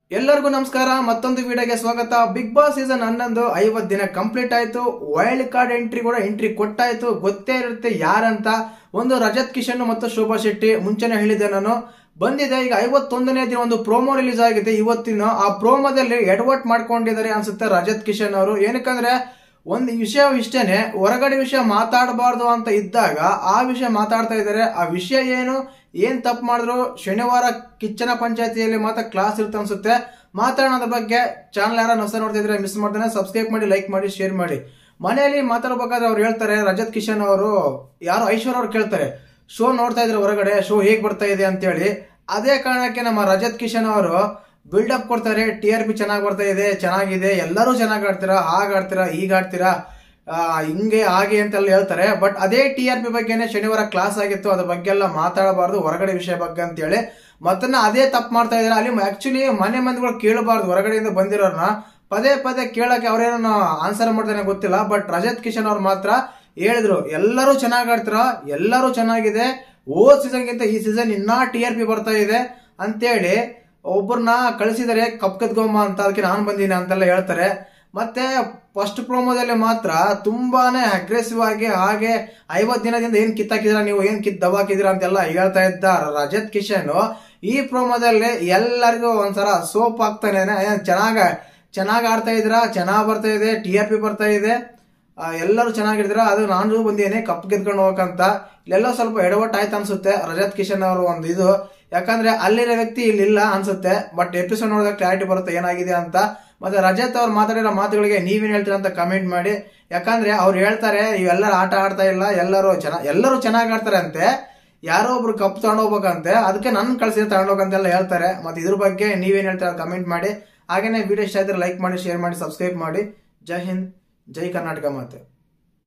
ಎಲ್ಲರಿಗೂ ನಮಸ್ಕಾರ ಮತ್ತೊಂದು ವಿಡಿಯೋಗೆ ಸ್ವಾಗತ ಬಿಗ್ ಬಾಸ್ ಸೀಸನ್ ಹನ್ನೊಂದು ಐವತ್ ದಿನ ಕಂಪ್ಲೀಟ್ ಆಯ್ತು ವೈಲ್ಡ್ ಕಾರ್ಡ್ ಎಂಟ್ರಿ ಕೂಡ ಎಂಟ್ರಿ ಕೊಟ್ಟಾಯ್ತು ಗೊತ್ತೇ ಇರುತ್ತೆ ಯಾರಂತ ಒಂದು ರಜತ್ ಕಿಶನ್ ಮತ್ತು ಶೋಭಾ ಶೆಟ್ಟಿ ಮುಂಚೆನೆ ಹೇಳಿದ್ದೆ ನಾನು ಬಂದಿದೆ ಈಗ ಐವತ್ತೊಂದನೇ ದಿನ ಒಂದು ಪ್ರೋಮೋ ರಿಲೀಸ್ ಆಗಿದೆ ಇವತ್ತಿನ ಆ ಪ್ರೋಮೋದಲ್ಲಿ ಎಡವಟ್ ಮಾಡ್ಕೊಂಡಿದ್ದಾರೆ ಅನ್ಸುತ್ತೆ ರಜತ್ ಕಿಶನ್ ಅವರು ಏನಕ್ಕಂದ್ರೆ ಒಂದು ವಿಷಯ ಇಷ್ಟೇನೆ ಹೊರಗಡೆ ವಿಷಯ ಮಾತಾಡಬಾರ್ದು ಅಂತ ಇದ್ದಾಗ ಆ ವಿಷಯ ಮಾತಾಡ್ತಾ ಇದ್ದಾರೆ ಆ ವಿಷಯ ಏನು ಏನ್ ತಪ್ಪು ಮಾಡಿದ್ರು ಶನಿವಾರ ಕಿಚ್ಚನ ಪಂಚಾಯತಿಯಲ್ಲಿ ಮಾತ್ರ ಕ್ಲಾಸ್ ಇರುತ್ತೆ ಅನ್ಸುತ್ತೆ ಮಾತಾಡೋಣ ಅದ್ರ ಬಗ್ಗೆ ಚಾನಲ್ ಯಾರು ಹೊಸ ನೋಡ್ತಿದ್ರೆ ಮಿಸ್ ಮಾಡ್ತಾನೆ ಸಬ್ಸ್ಕ್ರೈಬ್ ಮಾಡಿ ಲೈಕ್ ಮಾಡಿ ಶೇರ್ ಮಾಡಿ ಮನೆಯಲ್ಲಿ ಮಾತಾಡ್ಬೇಕಾದ್ರೆ ಅವ್ರು ಹೇಳ್ತಾರೆ ರಜತ್ ಕಿಶನ್ ಅವರು ಯಾರು ಐಶ್ವರ್ಯ ಅವ್ರು ಕೇಳ್ತಾರೆ ಶೋ ನೋಡ್ತಾ ಇದ್ರೆ ಹೊರಗಡೆ ಶೋ ಹೇಗ್ ಬರ್ತಾ ಇದೆ ಅಂತೇಳಿ ಅದೇ ಕಾರಣಕ್ಕೆ ನಮ್ಮ ರಜತ್ ಕಿಶನ್ ಅವರು ಬಿಲ್ಡಪ್ ಕೊಡ್ತಾರೆ ಟಿ ಆರ್ ಪಿ ಚೆನ್ನಾಗಿ ಬರ್ತಾ ಇದೆ ಚೆನ್ನಾಗಿದೆ ಎಲ್ಲರೂ ಚೆನ್ನಾಗಿ ಆಡ್ತೀರಾ ಹಾಗೆ ಆಡ್ತೀರಾ ಈಗ ಆಡ್ತೀರಾ ಆ, ಹಿಂಗೆ ಹಾಗೆ ಅಂತೆಲ್ಲ ಹೇಳ್ತಾರೆ ಬಟ್ ಅದೇ ಟಿ ಆರ್ ಪಿ ಬಗ್ಗೆನೆ ಶನಿವಾರ ಕ್ಲಾಸ್ ಆಗಿತ್ತು ಅದ್ರ ಬಗ್ಗೆ ಎಲ್ಲ ಮಾತಾಡಬಾರ್ದು ಹೊರಗಡೆ ವಿಷಯ ಬಗ್ಗೆ ಅಂತೇಳಿ ಮತ್ತನ್ನ ಅದೇ ತಪ್ಪು ಮಾಡ್ತಾ ಇದಾರೆ ಅಲ್ಲಿ ಆಕ್ಚುಲಿ ಮನೆ ಮಂದಿಗಳು ಕೇಳಬಾರ್ದು ಹೊರಗಡೆಯಿಂದ ಬಂದಿರೋರ್ನ ಪದೇ ಪದೇ ಕೇಳಕ್ಕೆ ಅವ್ರೇನೋ ಆನ್ಸರ್ ಮಾಡ್ತಾನೆ ಗೊತ್ತಿಲ್ಲ ಬಟ್ ರಜತ್ ಕಿಶನ್ ಅವ್ರು ಮಾತ್ರ ಹೇಳಿದ್ರು ಎಲ್ಲರೂ ಚೆನ್ನಾಗಿ ಆಡ್ತೀರಾ ಎಲ್ಲರೂ ಚೆನ್ನಾಗಿದೆ ಹೋದ್ ಸೀಸನ್ಗಿಂತ ಈ ಸೀಸನ್ ಇನ್ನ ಟಿ ಆರ್ ಪಿ ಬರ್ತಾ ಇದೆ ಅಂತೇಳಿ ಒಬ್ಬರನ್ನ ಕಳಿಸಿದರೆ ಕಪ್ ಕದ್ಕೊಂಬ ಅಂತ ಅದಕ್ಕೆ ನಾನು ಬಂದೀನಿ ಅಂತೆಲ್ಲ ಹೇಳ್ತಾರೆ ಮತ್ತೆ ಫಸ್ಟ್ ಪ್ರೋಮೋದಲ್ಲಿ ಮಾತ್ರ ತುಂಬಾನೇ ಅಗ್ರೆಸಿವ್ ಆಗಿ ಹಾಗೆ ಐವತ್ ದಿನದಿಂದ ಏನ್ ಕಿತ್ತಾಕಿದ್ರ ನೀವು ಏನ್ ಕಿತ್ ದಬಾಕಿದ್ರ ಅಂತೆಲ್ಲ ಹೇಳ್ತಾ ಇದ್ದ ರಜತ್ ಕಿಶನ್ ಈ ಪ್ರೋಮೋದಲ್ಲಿ ಎಲ್ಲರಿಗೂ ಒಂಥರ ಸೋಪ್ ಆಗ್ತಾನೆ ಏನ್ ಚೆನ್ನಾಗ ಚೆನ್ನಾಗ್ ಆಡ್ತಾ ಇದ್ರ ಚೆನ್ನಾಗ್ ಬರ್ತಾ ಇದೆ ಟಿ ಆರ್ ಪಿ ಬರ್ತಾ ಇದೆ ಆ, ಎಲ್ಲರೂ ಚೆನ್ನಾಗಿದ್ರ ಅದು ನಾನು ಬಂದಿದ್ದೀನಿ ಕಪ್ ಗೆದ್ಕೊಂಡು ಹೋಗಕ್ಕಂತ ಇಲ್ಲೆಲ್ಲ ಸ್ವಲ್ಪ ಎಡವಟ್ ಆಯ್ತು ಅನ್ಸುತ್ತೆ ರಜತ್ ಕಿಶನ್ ಅವರು ಒಂದು ಇದು ಯಾಕಂದ್ರೆ ಅಲ್ಲಿರೋ ವ್ಯಕ್ತಿ ಇಲ್ಲಿಲ್ಲ ಅನ್ಸುತ್ತೆ ಬಟ್ ಎಪಿಸೋಡ್ ನೋಡಿದಾಗ ಕ್ಲಾರಿಟಿ ಬರುತ್ತೆ ಏನಾಗಿದೆ ಅಂತ ಮತ್ತೆ ರಜತ್ ಅವ್ರು ಮಾತಾಡಿರೋ ಮಾತುಗಳಿಗೆ ನೀವೇನ್ ಹೇಳ್ತೀರಾ ಅಂತ ಕಮೆಂಟ್ ಮಾಡಿ ಯಾಕಂದ್ರೆ ಅವ್ರು ಹೇಳ್ತಾರೆ ಇವೆಲ್ಲರೂ ಆಟ ಆಡ್ತಾ ಇಲ್ಲ ಎಲ್ಲರೂ ಚೆನ್ನಾಗ್ ಎಲ್ಲರೂ ಚೆನ್ನಾಗಿ ಆಡ್ತಾರೆ ಅಂತೆ ಯಾರೋ ಒಬ್ರು ಕಪ್ ತಗೊಂಡೋಗ್ಬೇಕಂತೆ ಅದಕ್ಕೆ ನನ್ ಕಳ್ಸಿ ತಗೊಂಡೋಗಂತೆಲ್ಲ ಹೇಳ್ತಾರೆ ಮತ್ತೆ ಇದ್ರ ಬಗ್ಗೆ ನೀವೇನ್ ಹೇಳ್ತೀರಾ ಕಮೆಂಟ್ ಮಾಡಿ ಹಾಗೇನೆ ವಿಡಿಯೋ ಇಷ್ಟ ಆದ್ರೆ ಲೈಕ್ ಮಾಡಿ ಶೇರ್ ಮಾಡಿ ಸಬ್ಸ್ಕ್ರೈಬ್ ಮಾಡಿ ಜೈ ಹಿಂದ್ ಜೈ ಕರ್ನಾಟಕ ಮಾತೆ